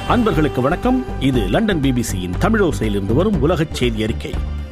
அன்பர்களுக்கு வணக்கம் இது லண்டன் பிபிசியின் தமிழோசையிலிருந்து வரும் உலகச் செய்தி அறிக்கை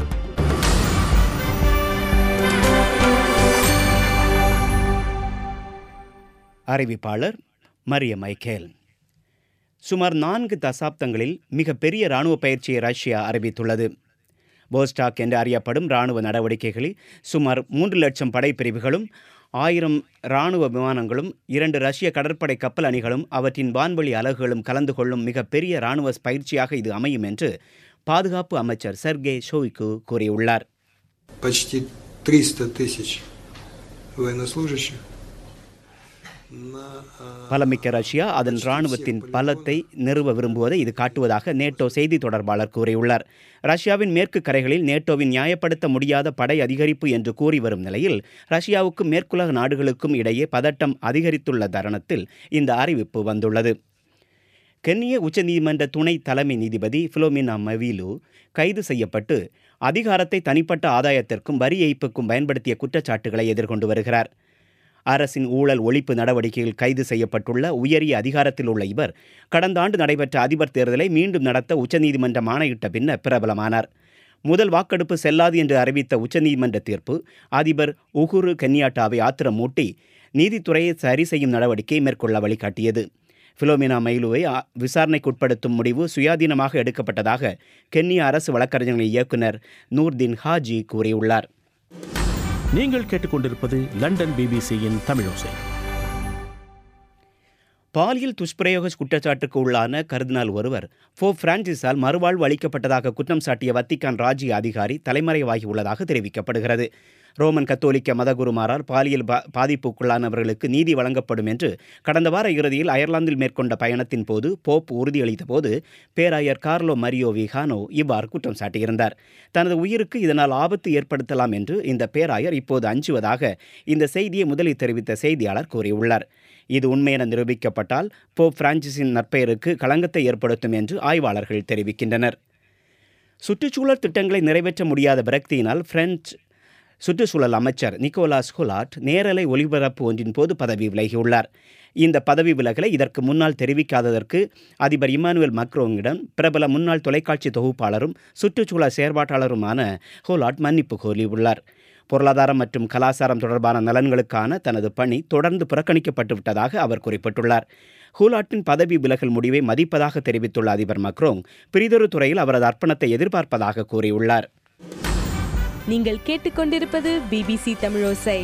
அறிவிப்பாளர் மரிய மைக்கேல் சுமார் நான்கு தசாப்தங்களில் மிகப்பெரிய இராணுவ பயிற்சியை ரஷ்யா அறிவித்துள்ளது போஸ்டாக் என்று அறியப்படும் இராணுவ நடவடிக்கைகளில் சுமார் மூன்று லட்சம் படைப்பிரிவுகளும் ஆயிரம் இராணுவ விமானங்களும் இரண்டு ரஷ்ய கடற்படை கப்பல் அணிகளும் அவற்றின் வான்வழி அலகுகளும் கலந்து கொள்ளும் மிகப்பெரிய இராணுவ பயிற்சியாக இது அமையும் என்று பாதுகாப்பு அமைச்சர் செர்கே ஷோய்கு கூறியுள்ளார் почти 300 тысяч военнослужащих на а, பலமிக்க ரஷ்யா அதன் இராணுவத்தின் பலத்தை நிறுவ விரும்புவதை இது காட்டுவதாக நேட்டோ செய்தி தொடர்பாளர் கூறியுள்ளார் ரஷ்யாவின் மேற்கு கரைகளில் நேட்டோவின் நியாயப்படுத்த முடியாத படை அதிகரிப்பு என்று கூறி வரும் நிலையில் ரஷ்யாவுக்கும் மேற்குலக நாடுகளுக்கும் இடையே பதட்டம் அதிகரித்துள்ள தருணத்தில் இந்த அறிவிப்பு வந்துள்ளது கென்னிய உச்சநீதிமன்ற துணை தலைமை நீதிபதி ஃபிலோமினா மவிலு கைது செய்யப்பட்டு அதிகாரத்தை தனிப்பட்ட ஆதாயத்திற்கும் வரி ஏய்ப்புக்கும் பயன்படுத்திய குற்றச்சாட்டுகளை எதிர்கொண்டு வருகிறார் அரசின் ஊழல் ஒழிப்பு நடவடிக்கையில் கைது செய்யப்பட்டுள்ள உயரிய அதிகாரத்தில் உள்ள இவர் கடந்த ஆண்டு நடைபெற்ற அதிபர் தேர்தலை மீண்டும் நடத்த உச்சநீதிமன்றம் ஆணையிட்ட பின்னர் பிரபலமானார் முதல் வாக்கெடுப்பு செல்லாது என்று அறிவித்த உச்சநீதிமன்ற தீர்ப்பு அதிபர் உகுரு கென்யாட்டாவை ஆத்திரமூட்டி நீதித்துறையை சரி செய்யும் நடவடிக்கை மேற்கொள்ள வழிகாட்டியது ஃபிலோமினா மைலுவை ஆ- விசாரணைக்குட்படுத்தும் முடிவு சுயாதீனமாக எடுக்கப்பட்டதாக கென்னிய அரசு வழக்கறிஞர்களின் இயக்குனர் நூர்தீன் ஹாஜி கூறியுள்ளார் நீங்கள் கேட்டுக்கொண்டிருப்பது லண்டன் பிபிசியின் தமிழோசை பாலியல் துஷ்பிரயோக குற்றச்சாட்டுக்கு உள்ளான கருதினால் ஒருவர் ஃபோ பிரான்சிஸால் மறுவாழ்வு அளிக்கப்பட்டதாக குற்றம் சாட்டிய வத்திக்கான் ராஜ்ய அதிகாரி தலைமறைவாகி உள்ளதாக தெரிவிக்கப்படுகிறது ரோமன் கத்தோலிக்க மதகுருமாரால் பாலியல் பா பாதிப்புக்குள்ளானவர்களுக்கு நீதி வழங்கப்படும் என்று கடந்த வார இறுதியில் அயர்லாந்தில் மேற்கொண்ட பயணத்தின் போது போப் உறுதியளித்த போது பேராயர் கார்லோ மரியோ விஹானோ இவ்வாறு குற்றம் சாட்டியிருந்தார் தனது உயிருக்கு இதனால் ஆபத்து ஏற்படுத்தலாம் என்று இந்த பேராயர் இப்போது அஞ்சுவதாக இந்த செய்தியை முதலில் தெரிவித்த செய்தியாளர் கூறியுள்ளார் இது உண்மையென நிரூபிக்கப்பட்டால் போப் பிரான்சிஸின் நற்பெயருக்கு களங்கத்தை ஏற்படுத்தும் என்று ஆய்வாளர்கள் தெரிவிக்கின்றனர் சுற்றுச்சூழல் திட்டங்களை நிறைவேற்ற முடியாத விரக்தியினால் பிரெஞ்சு சுற்றுச்சூழல் அமைச்சர் நிக்கோலாஸ் ஹுலாட் நேரலை ஒலிபரப்பு ஒன்றின் போது பதவி விலகியுள்ளார் இந்த பதவி விலகலை இதற்கு முன்னால் தெரிவிக்காததற்கு அதிபர் இமானுவேல் மக்ரோங்கிடம் பிரபல முன்னாள் தொலைக்காட்சி தொகுப்பாளரும் சுற்றுச்சூழல் செயற்பாட்டாளருமான ஹோலாட் மன்னிப்பு கோரியுள்ளார் பொருளாதாரம் மற்றும் கலாச்சாரம் தொடர்பான நலன்களுக்கான தனது பணி தொடர்ந்து புறக்கணிக்கப்பட்டு விட்டதாக அவர் குறிப்பிட்டுள்ளார் ஹூலாட்டின் பதவி விலகல் முடிவை மதிப்பதாக தெரிவித்துள்ள அதிபர் மக்ரோங் பிரிதொரு துறையில் அவரது அர்ப்பணத்தை எதிர்பார்ப்பதாக கூறியுள்ளார் நீங்கள் கேட்டுக்கொண்டிருப்பது பிபிசி தமிழோசை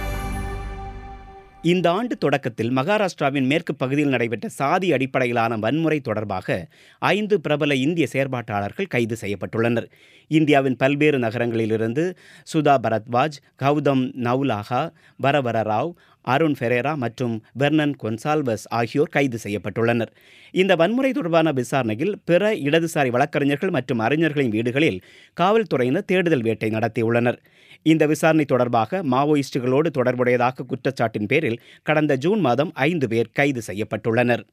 இந்த ஆண்டு தொடக்கத்தில் மகாராஷ்டிராவின் மேற்கு பகுதியில் நடைபெற்ற சாதி அடிப்படையிலான வன்முறை தொடர்பாக ஐந்து பிரபல இந்திய செயற்பாட்டாளர்கள் கைது செய்யப்பட்டுள்ளனர் இந்தியாவின் பல்வேறு நகரங்களிலிருந்து சுதா பரத்வாஜ் கௌதம் நவுலாகா வரவர ராவ் அருண் ஃபெரேரா மற்றும் பெர்னன் கொன்சால்வஸ் ஆகியோர் கைது செய்யப்பட்டுள்ளனர் இந்த வன்முறை தொடர்பான விசாரணையில் பிற இடதுசாரி வழக்கறிஞர்கள் மற்றும் அறிஞர்களின் வீடுகளில் காவல்துறையினர் தேடுதல் வேட்டை நடத்தியுள்ளனர் இந்த விசாரணை தொடர்பாக மாவோயிஸ்டுகளோடு தொடர்புடையதாக குற்றச்சாட்டின் பேரில் கடந்த ஜூன் மாதம் ஐந்து பேர் கைது செய்யப்பட்டுள்ளனர்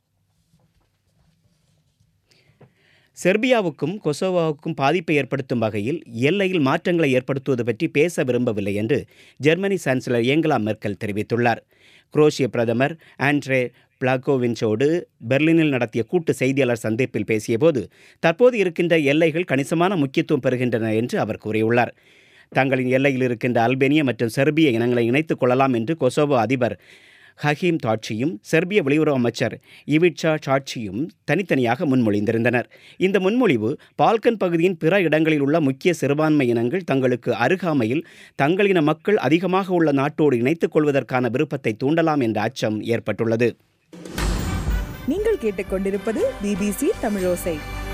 செர்பியாவுக்கும் கொசோவோவுக்கும் பாதிப்பை ஏற்படுத்தும் வகையில் எல்லையில் மாற்றங்களை ஏற்படுத்துவது பற்றி பேச விரும்பவில்லை என்று ஜெர்மனி சான்சலர் ஏங்கலா மெர்க்கல் தெரிவித்துள்ளார் குரோஷிய பிரதமர் ஆண்ட்ரே பிளாகோவின்சோடு பெர்லினில் நடத்திய கூட்டு செய்தியாளர் சந்திப்பில் பேசியபோது தற்போது இருக்கின்ற எல்லைகள் கணிசமான முக்கியத்துவம் பெறுகின்றன என்று அவர் கூறியுள்ளார் தங்களின் எல்லையில் இருக்கின்ற அல்பேனிய மற்றும் செர்பிய இனங்களை இணைத்துக் கொள்ளலாம் என்று கொசோவோ அதிபர் ஹகீம் தாட்சியும் செர்பிய வெளியுறவு அமைச்சர் இவிட்சா சாட்சியும் தனித்தனியாக முன்மொழிந்திருந்தனர் இந்த முன்மொழிவு பால்கன் பகுதியின் பிற இடங்களில் உள்ள முக்கிய சிறுபான்மை இனங்கள் தங்களுக்கு அருகாமையில் தங்களின மக்கள் அதிகமாக உள்ள நாட்டோடு இணைத்துக் கொள்வதற்கான விருப்பத்தை தூண்டலாம் என்ற அச்சம் ஏற்பட்டுள்ளது நீங்கள் கேட்டுக்கொண்டிருப்பது பிபிசி தமிழோசை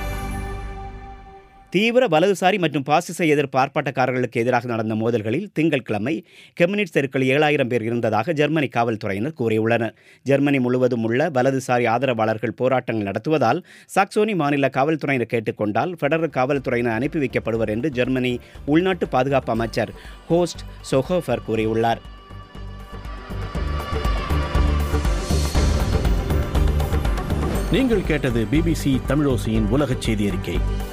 தீவிர வலதுசாரி மற்றும் பாசிச எதிர்ப்பு ஆர்ப்பாட்டக்காரர்களுக்கு எதிராக நடந்த மோதல்களில் திங்கட்கிழமை கம்யூனிஸ்ட் தெருக்கள் ஏழாயிரம் பேர் இருந்ததாக ஜெர்மனி காவல்துறையினர் கூறியுள்ளனர் ஜெர்மனி முழுவதும் உள்ள வலதுசாரி ஆதரவாளர்கள் போராட்டங்கள் நடத்துவதால் சாக்சோனி மாநில காவல்துறையினர் கேட்டுக்கொண்டால் ஃபெடரல் காவல்துறையினர் அனுப்பி வைக்கப்படுவர் என்று ஜெர்மனி உள்நாட்டு பாதுகாப்பு அமைச்சர் ஹோஸ்ட் சொஹோஃபர் கூறியுள்ளார் நீங்கள் கேட்டது பிபிசி தமிழோசையின் உலகச் செய்தி அறிக்கை